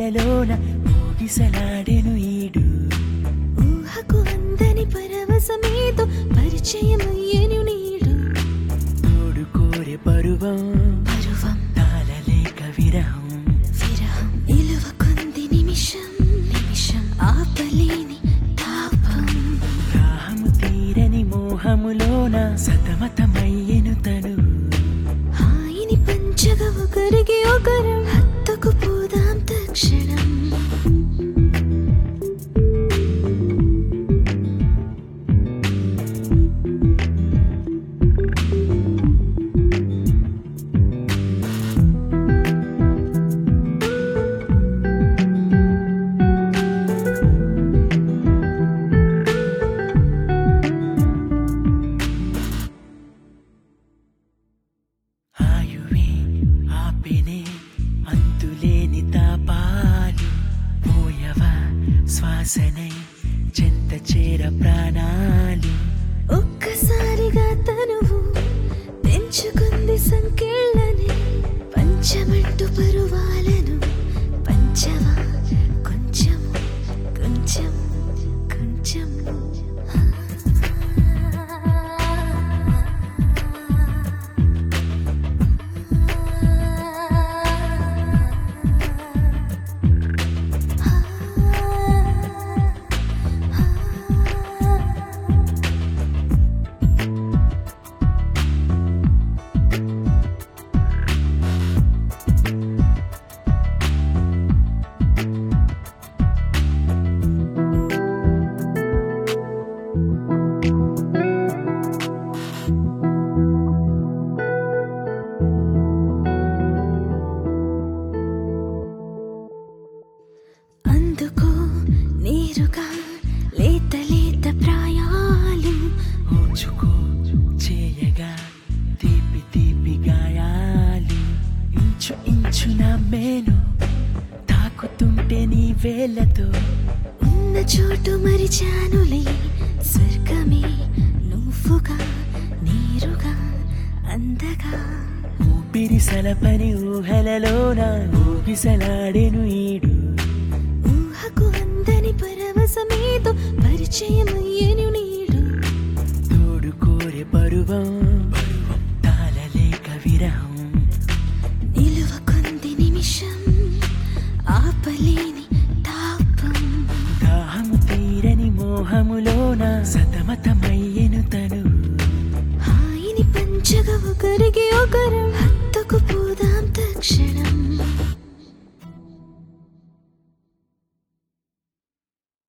ఊహలలోన ఊగిసలాడెను ఈడు ఊహకు అందని పరవశమేదో పరిచయమయ్యను నీడు తోడు కోరె పరువం పరువం తాళలేక విరహం విరహం నిలువకుంది నిమిషం నిమిషం ఆపలేని తాపం దాహము తీరని మోహములోన సతమతమయ్యెను తను హాయిని పంచగ ఒకరికి ఒకరు హత్తుకు పోదాం తక్షణం ఆయువే ఆపినే అంతులేని తాపాలు పోయవ శ్వాసనై చెంత చేర ప్రాణాలు ఒక్కసారిగా తనువు తెంచుకుంది సంకెళ్ళని పంచమంటు పరువాలను పంచవా కొంచెం కొంచెం కొంచెం అందుకో నీరుగా లేత లేత ప్రాయాలు ఓచుకో చేయగా తీపి తీపి గాయాలు ఇంచు ఇంచున మేను తాకుతుంటే నీ వేళ్ళతో ఉన్న చోటు మరిచానులే స్వర్గమే నువ్వుగా నీరుగా అందగా ఊపిరి సలపని ఊహలలోన ఊగిసలాడెను ఈడు ఊహకు అందని పరవశమేదో పరిచయమయ్యను నీడు తోడు కోరె పరువం తాళలేక విరహం నిలువకుంది నిమిషం ఆపలేని తాపం దాహము తీరని మోహములోన సతమతమయ్యెను తను హాయిని పంచగ ఒకరికి ఒకరు